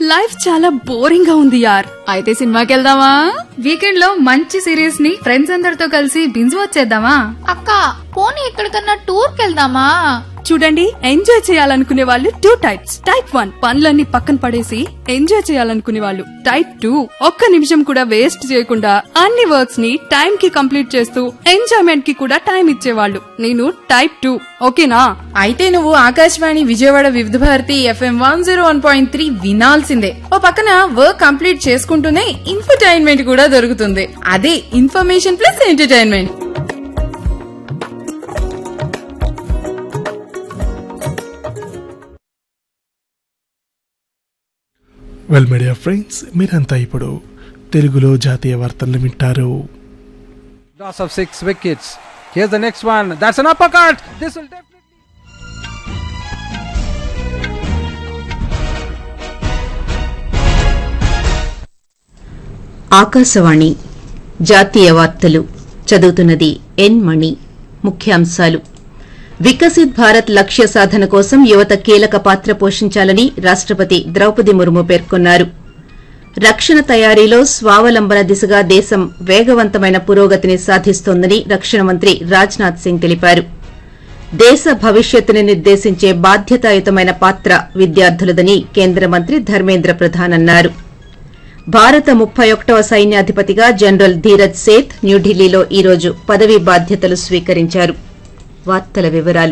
Life చాలా boring గా ఉంది యార్ అయితే సినిమాకి వెళ్దామా వీకెండ్ లో మంచి సిరీస్ ని ఫ్రెండ్స్ అందరితో కలిసి బింజ్ వచ్చేద్దామా అక్క పోనీ ఎక్కడికన్నా టూర్ కెళ్దామా చూడండి ఎంజాయ్ చేయాలనుకునే వాళ్ళు టూ టైప్స్ టైప్ వన్ పనులన్నీ పక్కన పడేసి ఎంజాయ్ చేయాలనుకునే వాళ్ళు టైప్ టూ ఒక్క నిమిషం కూడా వేస్ట్ చేయకుండా అన్ని వర్క్స్ ని టైం కి కంప్లీట్ చేస్తూ ఎంజాయ్మెంట్ కి కూడా టైం ఇచ్చేవాళ్ళు నేను టైప్ టూ ఓకేనా అయితే నువ్వు Akashvani Vijayawada Vividh Bharati FM one zero one point three వినాల్సిందే ఓ పక్కన వర్క్ కంప్లీట్ చేసుకుంటూనే ఇన్ఫర్టైన్మెంట్ కూడా దొరుకుతుంది అదే information plus entertainment well media friends మీరంతా ఇప్పుడు తెలుగులో జాతీయ వార్తలను వింటారు Loss of six wickets. Here's the next one. That's an uppercut. This will definitely. Akashvani జాతీయ వార్తలు చదువుతున్నది ఎన్ మణి ముఖ్యాంశాలు వికసిత్ భారత్ లక్ష్య సాధన కోసం యువత కీలక పాత్ర పోషించాలని రాష్టపతి ద్రౌపది ముర్ము పేర్కొన్నారు రక్షణ తయారీలో స్వావలంబన దిశగా దేశం వేగవంతమైన పురోగతిని సాధిస్తోందని రక్షణ మంత్రి రాజ్నాథ్ సింగ్ తెలిపారు దేశ భవిష్యత్తుని నిర్దేశించే బాధ్యతాయుతమైన పాత్ర విద్యార్థులదని కేంద్ర మంత్రి ధర్మేంద్ర ప్రధాన్ అన్నారు భారత ముప్పై ఒకటవ సైన్యాధిపతిగా జనరల్ ధీరజ్ సేత్ న్యూఢిల్లీలో ఈరోజు పదవీ బాధ్యతలు స్వీకరించారు వార్తల వివరాలు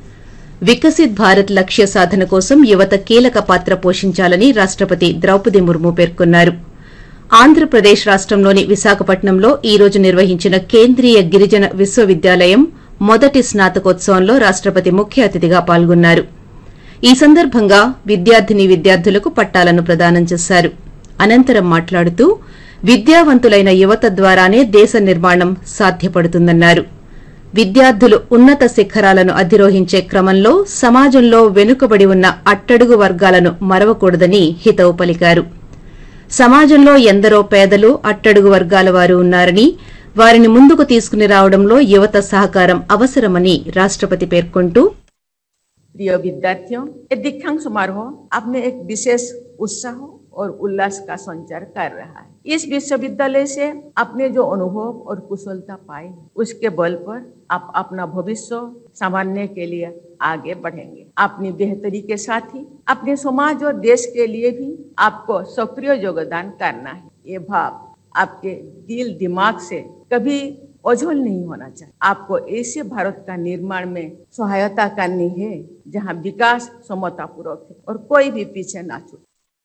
వికసిత్ భారత్ లక్ష్య సాధన కోసం యువత కీలక పాత్ర పోషించాలని రాష్టపతి ద్రౌపది ముర్ము పేర్కొన్నారు ఆంధ్రప్రదేశ్ రాష్టంలోని విశాఖపట్నంలో ఈ రోజు నిర్వహించిన కేంద్రీయ గిరిజన విశ్వవిద్యాలయం మొదటి స్నాతకోత్సవంలో రాష్టపతి ముఖ్య అతిథిగా పాల్గొన్నారు ఈ సందర్భంగా విద్యార్థిని విద్యార్థులకు పట్టాలను ప్రదానం చేశారు అనంతరం మాట్లాడుతూ విద్యావంతులైన యువత ద్వారానే దేశ నిర్మాణం సాధ్యపడుతుందన్నారు విద్యార్థులు ఉన్నత శిఖరాలను అధిరోహించే క్రమంలో సమాజంలో వెనుకబడి ఉన్న అట్టడుగు వర్గాలను మరవకూడదని హితవు పలికారు సమాజంలో ఎందరో పేదలు అట్టడుగు వర్గాల వారు ఉన్నారని వారిని ముందుకు తీసుకుని రావడంలో యువత సహకారం అవసరమని రాష్టపతి పేర్కొంటూ प्रिय विद्यार्थियों ये दीक्षांत समारोह अपने एक विशेष उत्साह और उल्लास का संचार कर रहा है इस विश्वविद्यालय से अपने जो अनुभव और कुशलता पाए उसके बल पर आप अपना भविष्य संभालने के लिए आगे बढ़ेंगे अपनी बेहतरी के साथ ही अपने समाज और देश के लिए भी आपको सक्रिय योगदान करना है ये भाव आपके दिल दिमाग से कभी ओझल नहीं होना चाहिए आपको ऐसे भारत का निर्माण में सहायता करनी है जहां विकास समतापूर्वक है और कोई भी पीछे ना छूटे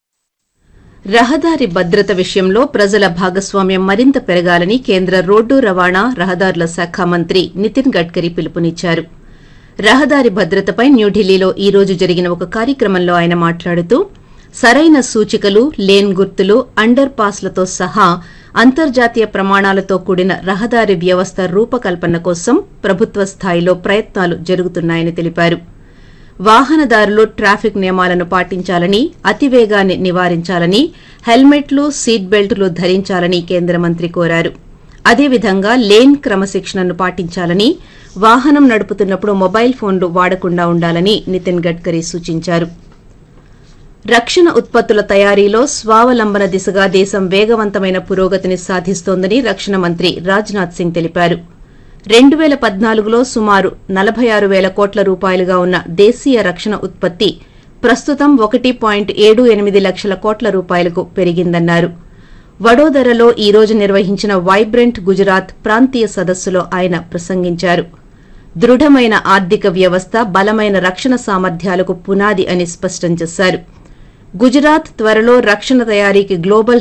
రహదారి భద్రత విషయంలో ప్రజల భాగస్వామ్యం మరింత పెరగాలని కేంద్ర రోడ్డు రవాణా రహదారుల శాఖ మంత్రి నితిన్ గడ్కరీ పిలుపునిచ్చారు రహదారి భద్రతపై న్యూఢిల్లీలో ఈ రోజు జరిగిన ఒక కార్యక్రమంలో ఆయన మాట్లాడుతూ సరైన సూచికలు లేన్ గుర్తులు అండర్ పాస్లతో సహా అంతర్జాతీయ ప్రమాణాలతో కూడిన రహదారి వ్యవస్థ రూపకల్పన కోసం ప్రభుత్వ స్థాయిలో ప్రయత్నాలు జరుగుతున్నాయని తెలిపారు వాహనదారులు ట్రాఫిక్ నియమాలను పాటించాలని అతివేగాన్ని నివారించాలని హెల్మెట్లు సీట్ బెల్టులు ధరించాలని కేంద్ర మంత్రి కోరారు అదేవిధంగా లేన్ క్రమశిక్షణను పాటించాలని వాహనం నడుపుతున్నప్పుడు మొబైల్ ఫోన్లు వాడకుండా ఉండాలని నితిన్ గడ్కరీ సూచించారు రక్షణ ఉత్పత్తుల తయారీలో స్వావలంబన దిశగా దేశం వేగవంతమైన పురోగతిని సాధిస్తోందని రక్షణ మంత్రి రాజ్నాథ్ సింగ్ తెలిపారు రెండు పేల పద్నాలుగులో సుమారు నలభై ఆరు పేల కోట్ల రూపాయలుగా ఉన్న దేశీయ రక్షణ ఉత్పత్తి ప్రస్తుతం ఒకటి పాయింట్ ఏడు ఎనిమిది లక్షల కోట్ల రూపాయలకు పెరిగిందన్నారు వడోదరలో ఈ రోజు నిర్వహించిన వైబ్రెంట్ గుజరాత్ ప్రాంతీయ సదస్సులో ఆయన ప్రసంగించారు దృఢమైన ఆర్థిక వ్యవస్థ బలమైన రక్షణ సామర్థ్యాలకు పునాది అని స్పష్టం చేశారు గుజరాత్ త్వరలో రక్షణ తయారీకి గ్లోబల్